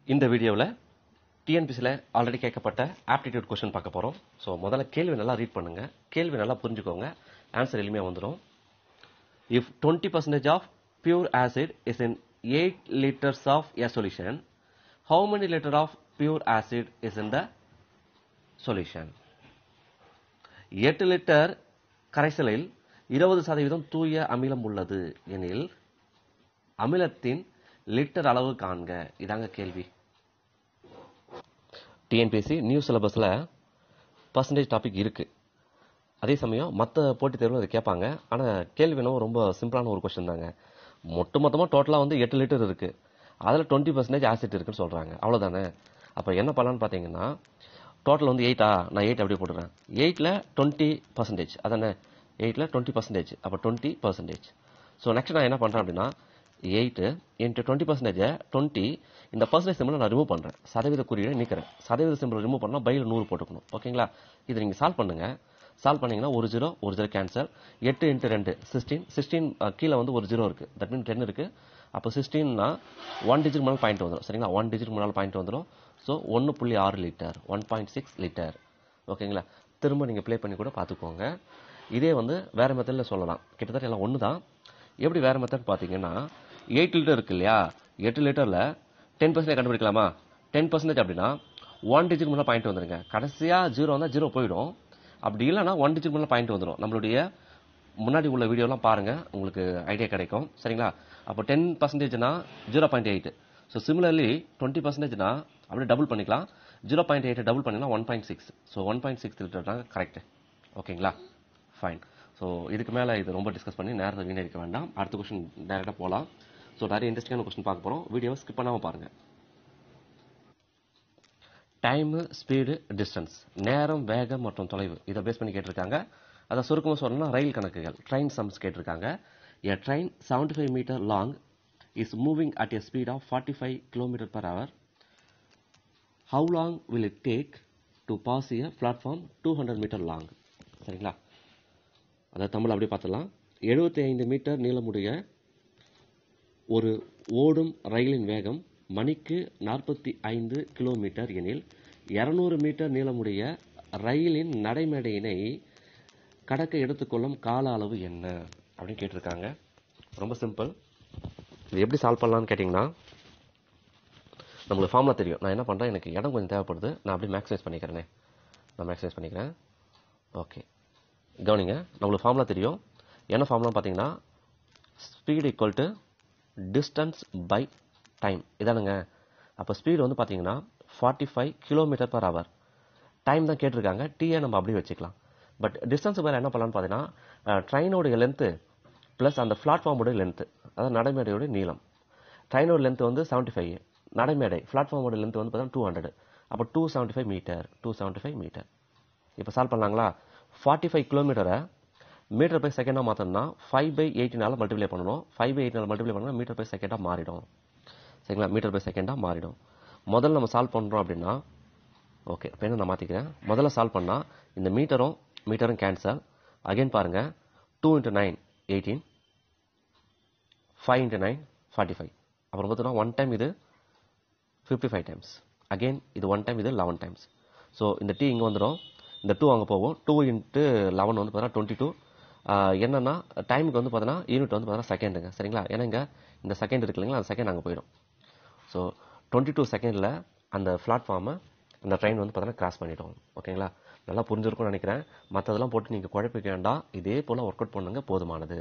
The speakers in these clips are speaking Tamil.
இந்த வீடியோவில் டிஎன்பிசியில் ஆல்ரெடி கேட்கப்பட்ட ஆப்டிடியூட் கொஸ்டின் பார்க்க போகிறோம் ஸோ முதல்ல கேள்வி நல்லா ரீட் பண்ணுங்க கேள்வி நல்லா புரிஞ்சுக்கோங்க ஆன்சர் எளிமையாக வந்துடும் if twenty percentage of pure acid is in eight litres of a solution how many litre of pure acid is in the solution எட்டு லிட்டர் கரைசலில் இருபது சதவீதம் தூய அமிலம் உள்ளது எனில் அமிலத்தின் லிட்டர் அளவு காண்க இதாங்க கேள்வி டிஎன்பிஎஸ்சி நியூ சிலபஸில் பர்சன்டேஜ் டாபிக் இருக்குது அதே சமயம் மற்ற போட்டித் தேர்வில் அது கேட்பாங்க ஆனால் கேள்வி என்னவோ ரொம்ப சிம்பிளான ஒரு கொஸ்டின் தாங்க மொத்த மொத்தமாக டோட்டலாக வந்து எட்டு லிட்டர் இருக்குது அதில் டுவெண்ட்டி பர்சன்டேஜ் ஆசிட் இருக்குன்னு சொல்கிறாங்க அவ்வளோதானே அப்போ என்ன பண்ணலான்னு பார்த்தீங்கன்னா டோட்டல் வந்து எயிட்டா நான் எயிட் அப்படியே போட்டுறேன் எயிட்டில் டுவெண்ட்டி பர்சன்டேஜ் அதானே எயிட்டில் டுவெண்ட்டி பர்சன்டேஜ் அப்போ டுவெண்ட்டி பர்சன்டேஜ் ஸோ நெக்ஸ்ட் நான் என்ன பண்ணுறேன் அப்படின்னா எயிட்டு இன்ட்டு டுவெண்ட்டி பர்சன்டேஜை டுவெண்ட்டி இந்த பர்சன்டேஜ் சிம்பிளை நான் ரிமூவ் பண்ணுறேன் சதவீத குறியீடை நீக்கிறேன் சதவீத சிம்பிள் ரிமூவ் பண்ணால் பையில் நூறு போட்டுக்கணும் ஓகேங்களா இது நீங்கள் சால்வ் பண்ணுங்கள் சால்வ் பண்ணீங்கன்னா ஒரு ஜீரோ ஒரு ஜீரோ கேன்சல் எட்டு இன்ட்டு ரெண்டு சிக்ஸ்டீன் சிக்ஸ்டீன் கீழே வந்து ஒரு ஜீரோ இருக்குது தட் மீன் டென் இருக்குது அப்போ சிக்ஸ்டீன்னா ஒன் டிஜிட் முன்னால் பாயிண்ட் வந்துடும் சரிங்களா ஒன் டிஜிட் முன்னால் பாயிண்ட் வந்துடும் ஸோ ஒன்று புள்ளி ஆறு லிட்டர் ஒன் பாயிண்ட் சிக்ஸ் லிட்டர் ஓகேங்களா திரும்ப நீங்கள் ப்ளே பண்ணி கூட பார்த்துக்கோங்க இதே வந்து வேறு மெத்தடில் சொல்லலாம் கிட்டத்தட்ட எல்லாம் ஒன்று தான் எப்படி வேறு மெத்தட் பார்த்தீங்கன்னா எயிட் லிட்டர் இருக்கு இல்லையா எட்டு லிட்டரில் டென் பர்சன்டேஜ் கண்டுபிடிக்கலாமா டென் பர்சன்டேஜ் அப்படின்னா ஒன் டிஜிட் முன்னாடி பாயிண்ட் வந்துருங்க கடைசியாக ஜீரோ வந்தால் ஜீரோ போயிடும் அப்படி இல்லைன்னா ஒன் டிஜிட் முன்னாடி பாயிண்ட் வந்துடும் நம்மளுடைய முன்னாடி உள்ள வீடியோலாம் பாருங்கள் உங்களுக்கு ஐடியா கிடைக்கும் சரிங்களா அப்போ டென் பர்சன்டேஜ்னா zero point eight so similarly twenty பர்சன்டேஜ்னா அப்படியே டபுள் பண்ணிக்கலாம் ஜீரோ பாயிண்ட் எயிட் டபுள் பண்ணிங்கன்னா one point six so one point six litre தான் கரெக்ட் ஓகேங்களா ஃபைன் ஸோ இதுக்கு மேலே இது ரொம்ப டிஸ்கஸ் பண்ணி நேரத்தை வீணடிக்க வேண்டாம் அடுத்த கொஸ்டின் டேரெக்டாக போகலாம் ஸோ நிறைய இன்ட்ரெஸ்டிங்கான கொஸ்டின் பார்க்க போகிறோம் வீடியோவை ஸ்கிப் பண்ணாமல் பாருங்கள் டைமு ஸ்பீடு டிஸ்டன்ஸ் நேரம் வேகம் மற்றும் தொலைவு இதை பேஸ் பண்ணி கேட்டிருக்காங்க அதை சுருக்கமாக சொல்லணும்னா ரயில் கணக்குகள் ட்ரெயின் சம்ஸ் கேட்டிருக்காங்க a train seventy five metre long is moving at a speed of forty five kilometre per hour how long will it take to pass a platform two hundred metre long சரிங்களா அதை தமிழ் அப்படியே பார்த்துடலாம் எழுபத்தி ஐந்து மீட்டர் நீளமுடைய ஒரு ஓடும் ரயிலின் வேகம் மணிக்கு நாற்பத்தி ஐந்து கிலோமீட்டர் எனில் இரநூறு மீட்டர் நீளமுடைய ரயிலின் நடைமேடையினை கடக்க எடுத்துக்கொள்ளும் கால அளவு என்ன அப்படின்னு கேட்டிருக்காங்க ரொம்ப சிம்பிள் இது எப்படி சால்வ் பண்ணலாம்னு கேட்டிங்கன்னா நம்மளுக்கு ஃபார்முலா தெரியும் நான் என்ன பண்ணுறேன் எனக்கு இடம் கொஞ்சம் தேவைப்படுது நான் அப்படியே மேக்ஸிமைஸ் பண்ணிக்கிறேனே நான் மேக்ஸிமைஸ் பண்ணிக்கிறேன் ஓகே கவனிங்க நம்மளுக்கு ஃபார்முலா தெரியும் என்ன ஃபார்முலான்னு பார்த்தீங்கன்னா speed equal to distance by time இதானுங்க அப்போ ஸ்பீடு வந்து பார்த்தீங்கன்னா forty five kilometre per hour time தான் கேட்டிருக்காங்க டீயை நம்ம அப்படியே வச்சுக்கலாம் பட் டிஸ்டன்ஸ் மேலே என்ன பண்ணலான்னு பார்த்தீங்கன்னா ட்ரெயினோடைய லென்த்து ப்ளஸ் அந்த பிளாட்ஃபார்மோட லென்த்து அதாவது நடைமேடையோட நீளம் ட்ரெயினோட லென்த் வந்து செவன்ட்டி ஃபைவ் நடைமேடை பிளாட்ஃபார்மோட லென்த் வந்து பார்த்தீங்கன்னா டூ ஹண்ட்ரட் அப்போ two seventy five metre two seventy five metre இப்போ சால்வ் பண்ணலாங்களா ஃபார்ட்டி ஃபைவ் கிலோமீட்டரை மீட்டர் பை செகண்டாக மாற்றணும்னா ஃபைவ் பை எயிட்டினால் மல்டிப்ளை பண்ணணும் ஃபைவ் பை எயிட்டினால் மல்டிப்ளை பண்ணால் மீட்டர் பை செகண்டாக மாறிடும் சரிங்களா மீட்டர் பை செகண்டாக மாறிடும் முதல்ல நம்ம சால்வ் பண்ணுறோம் அப்படின்னா ஓகே இப்போ என்ன நான் மாற்றிக்கிறேன் முதல்ல சால்வ் பண்ணால் இந்த மீட்டரும் மீட்டரும் கேன்சல் அகைன் பாருங்கள் two into nine eighteen five into nine forty five அப்புறம் பார்த்தோன்னா ஒன் டைம் இது ஃபிஃப்டி ஃபைவ் டைம்ஸ் அகெயின் இது ஒன் டைம் இது லெவன் டைம்ஸ் ஸோ இந்த டி இங்கே வந்துடும் இந்த டூ அங்கே போகும் டூ இன்ட்டு லெவன் வந்து பார்த்தீங்கன்னா டுவெண்ட்டி டூ என்னன்னா டைமுக்கு வந்து பார்த்தீங்கன்னா யூனிட் வந்து பார்த்தீங்கன்னா செகண்டுங்க சரிங்களா ஏன்னா இங்கே இந்த செகண்ட் இருக்கு இல்லைங்களா அந்த செகண்ட் அங்கே போயிடும் ஸோ டுவெண்ட்டி டூ செகண்டில் அந்த பிளாட்ஃபார்மை அந்த ட்ரெயின் வந்து பார்த்தீங்கன்னா கிராஸ் பண்ணிட்டோம் ஓகேங்களா நல்லா புரிஞ்சிருக்கும்னு நினைக்கிறேன் மற்றதெல்லாம் போட்டு நீங்கள் குழப்பிக்க வேண்டாம் இதே போல் ஒர்க் அவுட் பண்ணுங்க போதுமானது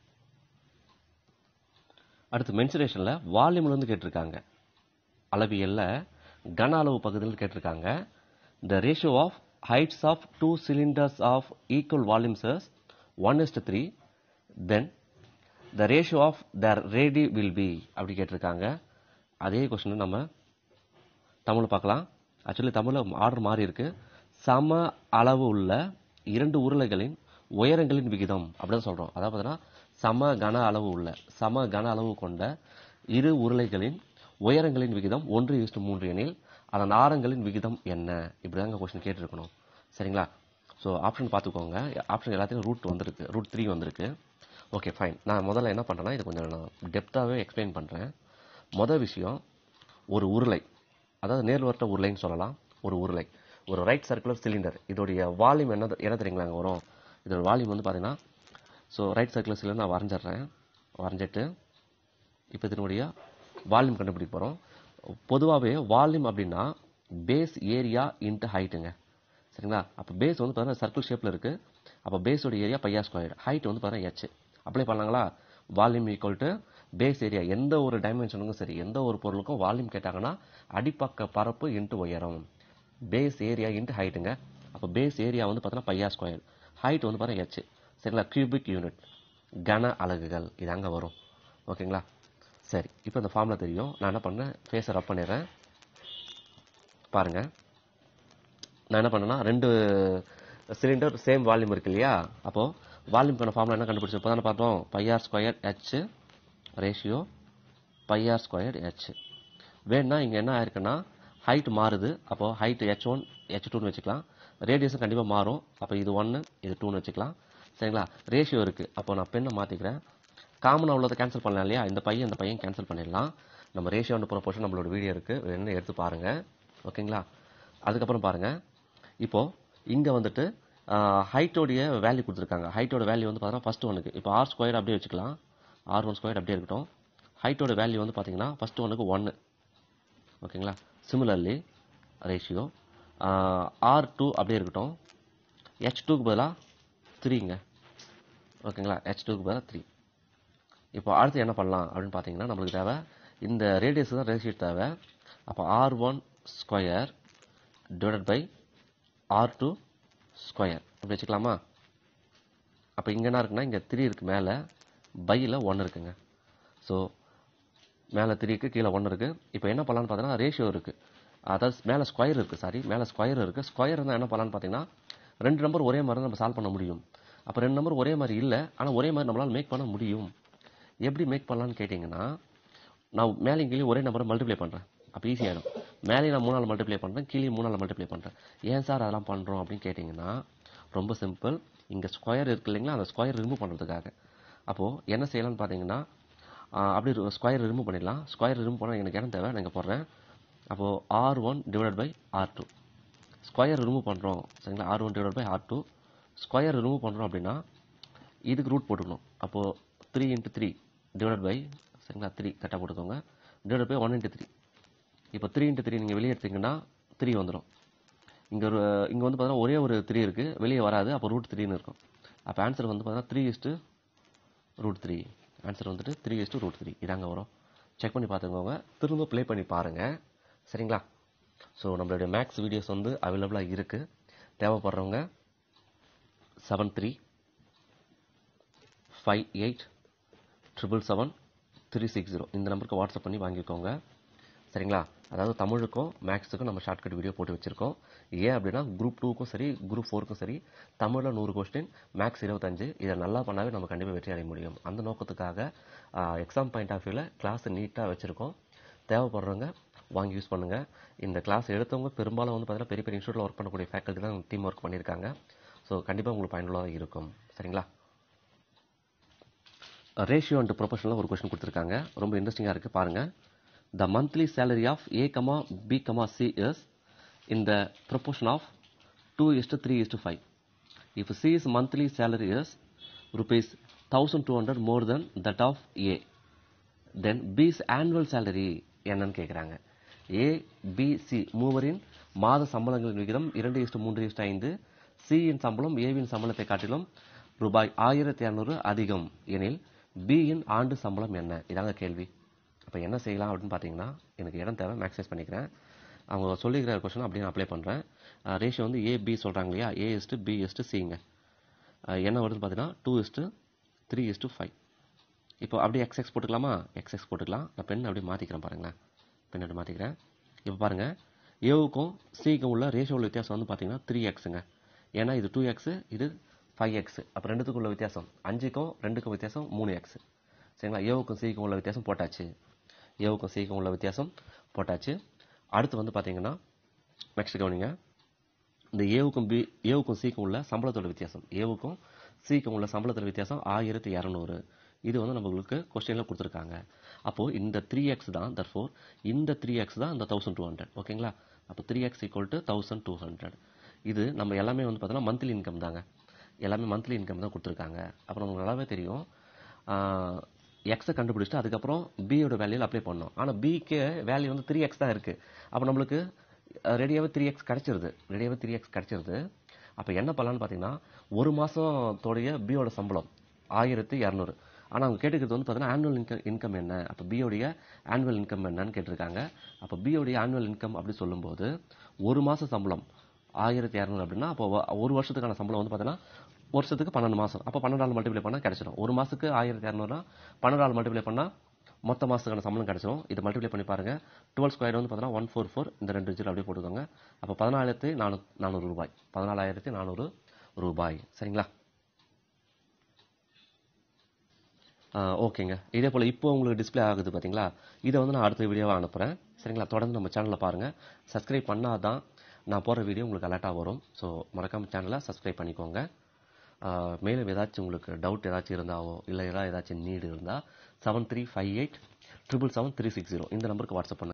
அடுத்து மென்சுரேஷனில் வால்யூம்லேருந்து கேட்டிருக்காங்க அளவியல்ல கன அளவு பகுதியில் கேட்டிருக்காங்க the ratio of heights of two cylinders of equal volumes is 1 is to 3 then the ratio of their radii will be அப்படி கேட்டிருக்காங்க அதே கொஸ்டின் நம்ம தமிழ் பார்க்கலாம் ஆக்சுவலி தமிழில் ஆர்டர் மாறி இருக்கு சம அளவு உள்ள இரண்டு உருளைகளின் உயரங்களின் விகிதம் அப்படின்னு சொல்கிறோம் அதாவது பார்த்தீங்கன்னா சம கன அளவு உள்ள சம கன அளவு கொண்ட இரு உருளைகளின் உயரங்களின் விகிதம் ஒன்று இஸ்டு மூன்று எனில் அதன் ஆரங்களின் விகிதம் என்ன இப்படி தாங்க கொஸ்டின் கேட்டிருக்கணும் சரிங்களா ஸோ ஆப்ஷன் பார்த்துக்கோங்க ஆப்ஷன் எல்லாத்தையும் ரூட் வந்திருக்கு ரூட் த்ரீ வந்திருக்கு ஓகே ஃபைன் நான் முதல்ல என்ன பண்ணுறேன்னா இது கொஞ்சம் நான் டெப்த்தாகவே எக்ஸ்பிளைன் பண்ணுறேன் மொதல் விஷயம் ஒரு உருளை அதாவது நேர்வட்ட உருளைன்னு சொல்லலாம் ஒரு உருளை ஒரு ரைட் சர்க்குலர் சிலிண்டர் இதோடைய வால்யூம் என்ன என்ன தெரியுங்களாங்க வரும் இதோட வால்யூம் வந்து பார்த்தீங்கன்னா ஸோ ரைட் சர்க்குலர் சிலிண்டர் நான் வரைஞ்சிடுறேன் வரைஞ்சிட்டு இப்போ இதனுடைய வால்யூம் கண்டுபிடிக்க போகிறோம் பொதுவாகவே வால்யூம் அப்படின்னா பேஸ் ஏரியா இன்ட்டு ஹைட்டுங்க சரிங்களா அப்போ பேஸ் வந்து பார்த்தீங்கன்னா சர்க்கிள் ஷேப்பில் இருக்குது அப்போ பேஸோட ஏரியா பையா ஸ்கொயர் ஹைட் வந்து பார்த்தீங்கன்னா எச் அப்ளை பண்ணலாங்களா volume equal to base area எந்த ஒரு டைமென்ஷனுக்கும் சரி எந்த ஒரு பொருளுக்கும் வால்யூம் கேட்டாங்கன்னா அடிப்பக்க பரப்பு இன்ட்டு உயரம் பேஸ் ஏரியா இன்ட்டு ஹைட்டுங்க அப்போ பேஸ் ஏரியா வந்து பார்த்தீங்கன்னா பையா ஸ்கொயர் ஹைட் வந்து பார்த்தீங்கன்னா எச் சரிங்களா கியூபிக் யூனிட் கன அலகுகள் இது அங்கே வரும் ஓகேங்களா சரி இப்போ இந்த ஃபார்முலா தெரியும் நான் என்ன பண்ணேன் ஃபேஸை ரப் பண்ணிடுறேன் பாருங்க நான் என்ன பண்ணேன்னா ரெண்டு சிலிண்டர் சேம் வால்யூம் இருக்கு இல்லையா அப்போது வால்யூம்க்கான ஃபார்முலா என்ன கண்டுபிடிச்சோம் இப்போ தானே பார்த்தோம் pi r square H ratio pi r square H வேணும்னா இங்கே என்ன ஆயிருக்குன்னா ஹைட் மாறுது அப்போது ஹைட் ஹெச் ஒன் ஹெச் டூன்னு வச்சுக்கலாம் ரேடியஸும் கண்டிப்பாக மாறும் அப்போ இது ஒன்று இது டூன்னு வச்சுக்கலாம் சரிங்களா ரேஷியோ இருக்குது அப்போ நான் பெண்ணை மாற்றிக்கிறேன் காமனாக உள்ளதை கேன்சல் பண்ணலாம் இல்லையா இந்த பையன் இந்த பையன் கேன்சல் பண்ணிடலாம் நம்ம ரேஷியோ அண்ட் ப்ரொபோர்ஷன் நம்மளோட வீடியோ இருக்குது வேணும்னு எடுத்து பாருங்கள் ஓகேங்களா அதுக்கப்புறம் பாருங்கள் இப்போது இங்கே வந்துட்டு ஹைட்டோடைய வேல்யூ கொடுத்துருக்காங்க ஹைட்டோட வேல்யூ வந்து பார்த்தீங்கன்னா ஃபஸ்ட் ஒனுக்கு இப்போ ஆர் ஸ்கொயர் அப்படியே வச்சுக்கலாம் ஆர் ஒன் ஸ்கொயர் அப்படியே இருக்கட்டும் ஹைட்டோட வேல்யூ வந்து பார்த்தீங்கன்னா ஃபஸ்ட் ஒனுக்கு ஒன்று ஓகேங்களா சிமிலர்லி ரேஷியோ ஆர் டூ அப்படியே இருக்கட்டும் ஹெச் டூக்கு பதிலாக த்ரீங்க ஓகேங்களா ஹெச் டூக்கு பதிலாக த்ரீ இப்போ அடுத்து என்ன பண்ணலாம் அப்படின்னு பார்த்தீங்கன்னா நம்மளுக்கு தேவை இந்த ரேடியஸ் தான் ரேஷியோ தேவை அப்போ R one square divided by R two square அப்படி வச்சுக்கலாமா அப்போ இங்கே என்ன இருக்குன்னா இங்கே த்ரீ இருக்குது மேலே பையில் ஒன்று இருக்குங்க ஸோ மேலே த்ரீ இருக்குது கீழே ஒன்று இருக்குது இப்போ என்ன பண்ணலான்னு பார்த்தீங்கன்னா ரேஷியோ இருக்குது அதாவது மேலே ஸ்கொயர் இருக்குது சாரி மேலே ஸ்கொயர் இருக்குது ஸ்கொயர் இருந்தால் என்ன பண்ணலான்னு பார்த்தீங்கன்னா ரெண்டு நம்பர் ஒரே மாதிரி நம்ம சால்வ் பண்ண முடியும் அப்போ ரெண்டு நம்பர் ஒரே மாதிரி இல்லை ஆனால் ஒரே மாதிரி நம்மளால் மேக் பண்ண முடியும் எப்படி மேக் பண்ணலான்னு கேட்டிங்கன்னா நான் மேலே கீழே ஒரே நம்பரை மல்டிப்ளை பண்ணுறேன் அப்போ ஈஸியாகிடும் மேலே நான் மூணால் மல்டிப்ளை பண்ணுறேன் கீழே மூணால் மல்டிப்ளை பண்ணுறேன் ஏன் சார் அதெல்லாம் பண்ணுறோம் அப்படின்னு கேட்டிங்கன்னா ரொம்ப சிம்பிள் இங்கே ஸ்கொயர் இருக்கு இல்லைங்களா அந்த ஸ்கொயர் ரிமூவ் பண்ணுறதுக்காக அப்போது என்ன செய்யலாம்னு பார்த்தீங்கன்னா அப்படி ஸ்கொயர் ரிமூவ் பண்ணிடலாம் ஸ்கொயர் ரிமூவ் பண்ணால் எனக்கு இடம் தேவை நான் இங்கே போடுறேன் அப்போது R one divide by R two square remove பண்ணுறோம் சரிங்களா R one divide by R two square remove பண்ணுறோம் அப்படின்னா இதுக்கு ரூட் போட்டுக்கணும் அப்போது three into three divide by சரிங்களா த்ரீ கரெக்டாக போட்டுக்கோங்க divide by one into three இப்போ த்ரீ இன்ட்டு த்ரீ நீங்கள் வெளியே எடுத்தீங்கன்னா த்ரீ வந்துடும் இங்கே ஒரு இங்கே வந்து பார்த்தீங்கன்னா ஒரே ஒரு த்ரீ இருக்குது வெளியே வராது அப்போ ரூட் த்ரீன்னு இருக்கும் அப்போ ஆன்சர் வந்து பார்த்தீங்கன்னா three is to root three answer வந்துட்டு த்ரீ இஸ்ட்டு ரூட் த்ரீ இதாங்க வரும் செக் பண்ணி பார்த்துக்கோங்க திரும்ப ப்ளே பண்ணி பாருங்கள் சரிங்களா ஸோ நம்மளுடைய மேக்ஸ் வீடியோஸ் வந்து அவைலபிளாக இருக்குது தேவைப்படுறவங்க seven three five eight triple seven three six zero இந்த நம்பருக்கு வாட்ஸ்அப் பண்ணி வாங்கிக்கோங்க சரிங்களா அதாவது தமிழுக்கும் மேக்ஸுக்கும் நம்ம ஷார்ட்கட் வீடியோ போட்டு வச்சுருக்கோம் ஏன் அப்படின்னா குரூப் டூக்கும் சரி குரூப் ஃபோருக்கும் சரி தமிழில் நூறு கொஸ்டின் மேக்ஸ் இருபத்தஞ்சு இதை நல்லா பண்ணாவே நம்ம கண்டிப்பாக வெற்றி அடைய முடியும் அந்த நோக்கத்துக்காக எக்ஸாம் பாயிண்ட் ஆஃப் வியூவில் கிளாஸ் நீட்டாக வச்சுருக்கோம் தேவைப்படுறவங்க வாங்கி யூஸ் பண்ணுங்கள் இந்த கிளாஸ் எடுத்தவங்க பெரும்பாலும் வந்து பார்த்தீங்கன்னா பெரிய பெரிய இன்ஸ்டியூட்டில் ஒர்க் பண்ணக்கூடிய ஃபேக்கல்ட்டி தான் டீம் ஒர்க் பண்ணியிருக்காங்க ஸோ கண்டிப்பாக உங்களுக்கு பயனுள்ளதாக இருக்கும் சரிங்களா ரேஷியோ அண்ட் ப்ரொபோஷனில் ஒரு கொஸ்டின் கொடுத்துருக்காங்க ரொம்ப இன்ட்ரெஸ்டிங்காக இருக்குது பாருங்கள் the monthly salary of A comma B comma C is in the proportion of two is to three is to five if C's monthly salary is rupees thousand two hundred more then that of A then B's annual salary என்னன்னு கேட்குறாங்க ஏ பி சி மூவரின் மாத சம்பளங்களின் விகிதம் இரண்டு இஸ்டு மூன்று இஸ்டு ஐந்து சியின் சம்பளம் ஏவின் சம்பளத்தை காட்டிலும் ரூபாய் ஆயிரத்தி இரநூறு அதிகம் எனில் பியின் ஆண்டு சம்பளம் என்ன இதாங்க கேள்வி அப்போ என்ன செய்யலாம் அப்படின்னு பார்த்தீங்கன்னா எனக்கு இடம் தேவை மேக்ஸைஸ் பண்ணிக்கிறேன் அவங்க சொல்லிக்கிற கொஸ்டின் அப்படியே நான் அப்ளை பண்ணுறேன் ரேஷியோ வந்து ஏ பி சொல்கிறாங்க இல்லையா ஏ இஸ்ட்டு பி இஸ்ட்டு சிங்க என்ன வருதுன்னு பார்த்தீங்கன்னா two is to three is to five இப்போ அப்படியே எக்ஸ் எக்ஸ் போட்டுக்கலாமா எக்ஸ் எக்ஸ் போட்டுக்கலாம் நான் பென் அப்படியே மாற்றிக்கிறேன் பாருங்களேன் பென் அப்படி மாற்றிக்கிறேன் இப்போ பாருங்கள் ஏவுக்கும் சிக்கும் உள்ள ரேஷியோ உள்ள வித்தியாசம் வந்து பார்த்தீங்கன்னா த்ரீ எக்ஸுங்க ஏன்னா இது டூ எக்ஸு இது ஃபைவ் எக்ஸ் அப்போ ரெண்டுத்துக்கும் உள்ள வித்தியாசம் அஞ்சுக்கும் ரெண்டுக்கும் வித்தியாசம் மூணு எக்ஸ் சரிங்களா ஏவுக்கும் சிக்கும் உள்ள வித்தியாசம் போட்டாச்சு ஏவுக்கும் சிக்கும் உள்ள வித்தியாசம் போட்டாச்சு அடுத்து வந்து பார்த்தீங்கன்னா நெக்ஸ்ட் கவனிங்க இந்த ஏவுக்கும் பி ஏவுக்கும் சிக்கும் உள்ள சம்பளத்தோட வித்தியாசம் ஏவுக்கும் சிக்கும் உள்ள சம்பளத்தோட வித்தியாசம் ஆயிரத்தி இரநூறு இது வந்து நம்மளுக்கு கொஸ்டினில் கொடுத்துருக்காங்க அப்போது இந்த த்ரீ எக்ஸ் தான் தர்ஃபோர் இந்த த்ரீ எக்ஸ் தான் இந்த தௌசண்ட் டூ ஹண்ட்ரட் ஓகேங்களா அப்போ three X equal to thousand two hundred இது நம்ம எல்லாமே வந்து பார்த்தோன்னா மந்த்லி இன்கம் தாங்க எல்லாமே மந்த்லி இன்கம் தான் கொடுத்துருக்காங்க அப்புறம் நமக்கு நல்லாவே தெரியும் எக்ஸை கண்டுபிடிச்சிட்டு அதுக்கப்புறம் பியோட வேல்யூவில் அப்ளை பண்ணோம் ஆனால் பிக்கு வேல்யூ வந்து த்ரீ எக்ஸ் தான் இருக்குது அப்போ நம்மளுக்கு ரெடியாகவே த்ரீ எக்ஸ் கிடச்சிருது ரெடியாகவே த்ரீ எக்ஸ் கிடச்சிருது அப்போ என்ன பண்ணலான்னு பார்த்தீங்கன்னா ஒரு மாதத்தோடைய பியோட சம்பளம் ஆயிரத்தி இரநூறு ஆனால் அவங்க கேட்டுக்கிறது வந்து பார்த்தீங்கன்னா ஆனுவல் இன்கம் இன்கம் என்ன அப்போ பியோடைய ஆனுவல் இன்கம் என்னன்னு கேட்டிருக்காங்க அப்போ பியோடைய ஆனுவல் இன்கம் அப்படி சொல்லும்போது ஒரு மாத சம்பளம் ஆயிரத்தி இரநூறு அப்படின்னா அப்போ வ- ஒரு வருஷத்துக்கான சம்பளம் வந்து பார்த்தீங்கன்னா வருஷத்துக்கு பன்னெண்டு மாதம் அப்போ பன்னெண்டாள் மல்டிப்ளை பண்ணால் கிடைச்சிடும் ஒரு மாதத்துக்கு ஆயிரத்தி இரநூறுனா பன்னெண்டாள் மல்டிப்ளை பண்ணால் மொத்த மாதத்துக்கான சம்பளம் கிடைச்சிடும் இதை மல்டிப்ளை பண்ணி பாருங்க டுவெல் ஸ்கொயர் வந்து பார்த்தீங்கன்னா ஒன் ஃபோர் ஃபோர் இந்த ரெண்டு டிஜிட் அப்படியே போட்டுக்கோங்க அப்போ பதினாலாயிரத்தி நானூ நானூறு ரூபாய் பதினாலாயிரத்தி நானூறு ரூபாய் சரிங்களா ஆ, ஓகேங்க இதே போல் இப்போ உங்களுக்கு டிஸ்ப்ளே ஆகுது பார்த்தீங்களா இதை வந்து நான் அடுத்த வீடியோவாக அனுப்புகிறேன் சரிங்களா தொடர்ந்து நம்ம சேனலை பாருங்கள் சப்ஸ்கிரைப் பண்ணால் தான் நான் போடுற வீடியோ உங்களுக்கு அலர்ட்டாக வரும் ஸோ மறக்காம சேனலை சப்ஸ்கிரைப் பண்ணிக்கோங்க ஆ, மேலும் ஏதாச்சும் உங்களுக்கு டவுட் ஏதாச்சும் இருந்தாவோ இல்லை ஏதாவது ஏதாச்சும் நீடு இருந்தால் seven three five eight triple seven three six zero இந்த நம்பருக்கு வாட்ஸ்அப் பண்ணுங்க